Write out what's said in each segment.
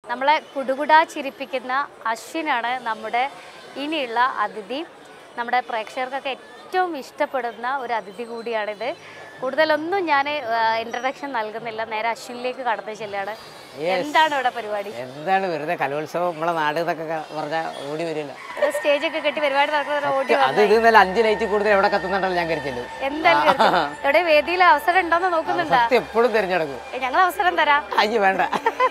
നമ്മളെ കുടുകുടാ ചിരിപ്പിക്കുന്ന അശ്വിനാണ് നമ്മുടെ ഇനിയുള്ള അതിഥി നമ്മുടെ പ്രേക്ഷകർക്കൊക്കെ ഏറ്റവും ഇഷ്ടപ്പെടുന്ന ഒരു അതിഥി കൂടിയാണിത് കൂടുതലൊന്നും ഞാൻ ഇൻട്രഡക്ഷൻ നൽകുന്നില്ല നേരെ അശ്വിനിലേക്ക് കടന്നു ചെല്ലാണ് എന്താണ് ഇവിടെ പരിപാടി എന്താണ് വെറുതെ കലോത്സവം നമ്മളെ നാട് എന്നൊക്കെ പറഞ്ഞാൽ ഓടി വരില്ല ഒരു സ്റ്റേജൊക്കെ കെട്ടി പരിപാടി നടക്കുന്ന ഓടി അത് ഇത് ഇന്നലെ അഞ്ച് ലൈറ്റ് കൂടുതൽ എവിടെ കത്തുന്നുണ്ടല്ലോ ഞാൻ കരുതില്ല എന്തായാലും കേൾക്കും. ഇവിടെ വേദിയിൽ അവസരം ഉണ്ടോന്ന് നോക്കുന്നുണ്ടാ സത്യം എപ്പോഴും തിരഞ്ഞെടുക്കും ഞങ്ങൾ അവസരം തരാം അയ്യോ വേണ്ട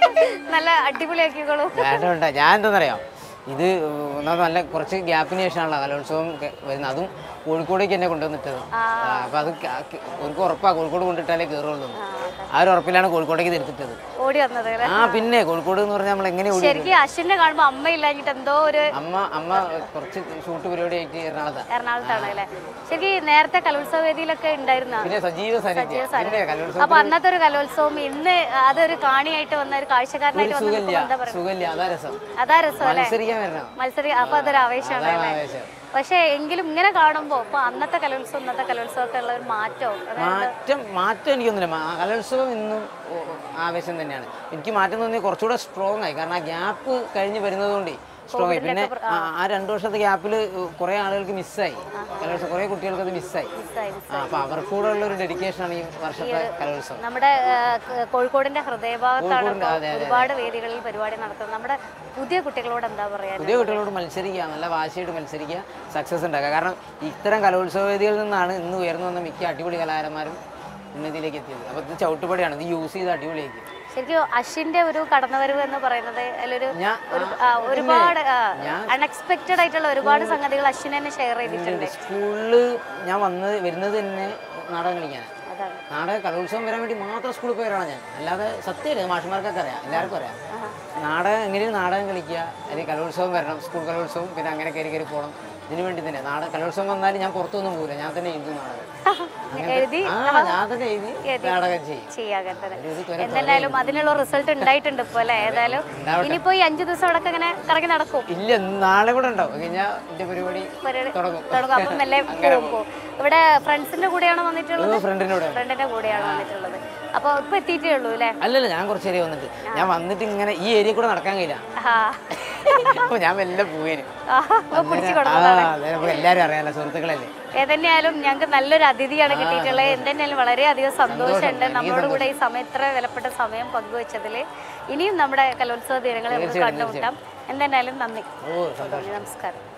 നല്ല അടിപൊളിയാക്കിക്കോളൂ വേണ്ട വേണ്ട ഞാൻ എന്താണെന്നറിയാം ഇത് ഒന്നാമത് നല്ല കുറച്ച് ഗ്യാപ്പിന് ശേഷമാണല്ലോ കലോത്സവം ഒക്കെ വരുന്നത് അതും കോഴിക്കോടേക്ക് എന്നെ കൊണ്ടുവന്നിട്ടത് അപ്പൊ അത് ക- ക- അവർക്ക് ഉറപ്പാ കോഴിക്കോട് കൊണ്ടിട്ടാലേ കയറുള്ളൂ ആ ഒരു ഉറപ്പിലാണ് കോഴിക്കോടേക്ക് തിരുത്തിട്ടത് ഓടി വന്നത് അല്ലേ? ആ പിന്നെ കോഴിക്കോട് എന്ന് പറഞ്ഞാൽ നമ്മൾ എങ്ങനെ ഓടി ശരിക്കും അശ്വിനെ കാണുമ്പോ അമ്മയില്ലാഞ്ഞിട്ട് എന്തോ ഒരു അമ്മ അമ്മ കുറച്ച് ഷൂട്ട് പരിപാടി ആയിട്ട് എറണാകുളത്താണ് എറണാകുളത്താണ് അല്ലേ ശരിക്കും നേരത്തെ കലോത്സവ വേദിയിലൊക്കെ ഉണ്ടായിരുന്ന പിന്നെ സജീവ സാന്നിധ്യം പിന്നെ കലോത്സവം അപ്പൊ അന്നത്തെ ഒരു കലോത്സവം ഇന്ന് അതൊരു കാണിയായിട്ട് വന്ന ഒരു കാഴ്ചക്കാരനായിട്ട് വന്ന സുഖമില്ല എന്താ പറയുക സുഖമില്ല അതാ രസം അതാ രസം അല്ലേ മത്സരിക്കാൻ വരണം മത്സരി അപ്പൊ അതൊരു ആവേശമാണ് അതാണ് അല്ലേ ആവേശം പക്ഷെ എങ്കിലും ഇങ്ങനെ കാണുമ്പോ ഇപ്പൊ അന്നത്തെ കലോത്സവം ഇന്നത്തെ കലോത്സവം ഒക്കെ ഉള്ള ഒരു മാറ്റം മാറ്റം മാറ്റം എനിക്കൊന്നുമില്ല മാ- കലോത്സവം ഇന്നും ഓ- ആവേശം തന്നെയാണ് എനിക്ക് മാറ്റം തോന്നി കുറച്ചുകൂടെ സ്ട്രോങ് ആയി കാരണം ആ ഗ്യാപ്പ് കഴിഞ്ഞ് വരുന്നതുകൊണ്ടേ സ്ട്രോങ് ആയി പിന്നെ ആ ആ രണ്ടു വർഷത്തെ ഗ്യാപ്പിൽ കുറെ ആളുകൾക്ക് മിസ്സായി കലോത്സവം കുറെ കുട്ടികൾക്ക് അത് മിസ്സായി മിസ്സായി. ആ അപ്പൊ അവർക്കൂടെ ഉള്ള ഒരു ഡെഡിക്കേഷനാണ് ഈ വർഷത്തെ കലോത്സവം നമ്മുടെ ആ, ക- കോഴിക്കോടിന്റെ ഹൃദയഭാഗത്താണ് കോഴിക്കോടിന്റെ, ഇപ്പൊ അതെ, അതെ, ഒരുപാട് വേദികളിൽ പരിപാടി നടത്തുന്നത് നമ്മുടെ പുതിയ കുട്ടികളോട് എന്താ പറയാ പുതിയ കുട്ടികളോട് മത്സരിക്കുക നല്ല വാശിയായിട്ട് മത്സരിക്കുക സക്സസ് ഉണ്ടാക്കുക കാരണം ഇത്തരം കലോത്സവ വേദികളിൽ നിന്നാണ് ഇന്ന് ഉയർന്നു വന്ന മിക്ക അടിപൊളി കലാകാരന്മാരും ഉന്നതിയിലേക്ക് എത്തിയത് അപ്പോൾ ഇത് ചവിട്ടുപടിയാണ് ഇത് യൂസ് ചെയ്ത് അടിപൊളിയാക്കി ശരിക്കും അശ്വിന്റെ ഒരു കടന്നുവരവ് എന്ന് പറയുന്നത് അതിലൊരു ഞാൻ ഒരു ആ, ഒരുപാട് അൺഎക്സ്പെക്റ്റഡ് ആയിട്ടുള്ള ഒരുപാട് സംഗതികൾ അശ്വിൻ തന്നെ ഷെയർ ചെയ്തിട്ടുണ്ട് സ്കൂളിൽ ഞാൻ വന്ന് വരുന്നത് തന്നെ നാടകം കളിക്കാനാണ് അതാണ് നാടക കലോത്സവം വരാൻ വേണ്ടി മാത്രം സ്കൂളിൽ പോയി വരാണ് ഞാൻ അല്ലാതെ സത്യമില്ല മാഷന്മാർക്കൊക്കെ അറിയാം എല്ലാവർക്കും അറിയാം നാടകം എങ്ങനെയും നാടകം കളിക്കുക അല്ലെങ്കിൽ കലോത്സവം വരണം സ്കൂൾ കലോത്സവം പിന്നെ അങ്ങനെ കയറി കയറി പോകണം ഇതിനു വേണ്ടി തന്നെ നാടക കലോത്സവം വന്നാലും ഞാൻ പുറത്തൊന്നും പോകില്ല ഞാൻ തന്നെ എഴുതും നാടകം എഴുതി ആ ഞാൻ തന്നെ എഴുതി നാടകം ചെയ്യും ചെയ്യാൻ തന്നെ ഒരു ത്വര എന്തായാലും അതിനുള്ള റിസൾട്ട് ഉണ്ടായിട്ടുണ്ട് ഇപ്പൊ അല്ലേ ഏതായാലും ഇനിയിപ്പോ ഈ അഞ്ചു ദിവസം അവിടെ ഇങ്ങനെ കറങ്ങി നടക്കും ഇല്ല നാളെ കൂടെ ഉണ്ടാവും കഴിഞ്ഞാൽ എന്റെ പരിപാടി പരിപാടി തുടങ്ങും തുടങ്ങും അപ്പം മെല്ലെ പോകുമ്പോ ഇവിടെ ഫ്രണ്ട്സിന്റെ കൂടെയാണോ വന്നിട്ടുള്ളത് ഫ്രണ്ടിനോട് ഫ്രണ്ടിന്റെ കൂടെയാണ് വന്നിട്ടുള്ളത് അപ്പൊ ഇപ്പൊ എത്തിയിട്ടേ ഉള്ളൂ അല്ലേ അല്ലല്ല ഞാൻ കുറച്ച് ഏരിയ വന്നിട്ട് ഞാൻ വന്നിട്ട് ഇങ്ങനെ ഈ ഏരിയ കൂടെ നടക്കാൻ കഴിയില്ല ആ. അപ്പൊ ഞാൻ മെല്ലെ പോയേന് ആ, ഇപ്പൊ പിടിച്ചു ആ കൊടുക്കും അതെ നമുക്ക് എല്ലാവരും അറിയാലോ സുഹൃത്തുക്കളല്ലേ ഏതെന്നായാലും ഞങ്ങൾക്ക് നല്ലൊരു അതിഥിയാണ് കിട്ടിയിട്ടുള്ളത് എന്തെന്നാലും വളരെയധികം സന്തോഷമുണ്ട് നമ്മളോട് കൂടെ ഈ സമയം ഇത്ര വിലപ്പെട്ട സമയം പങ്കുവച്ചതിൽ ഇനിയും നമ്മുടെ കലോത്സവ ദിനങ്ങൾ നമുക്ക് കണ്ടുമുട്ടാം എന്തെന്നാലും നന്ദി ഓ സന്തോഷം നമസ്കാരം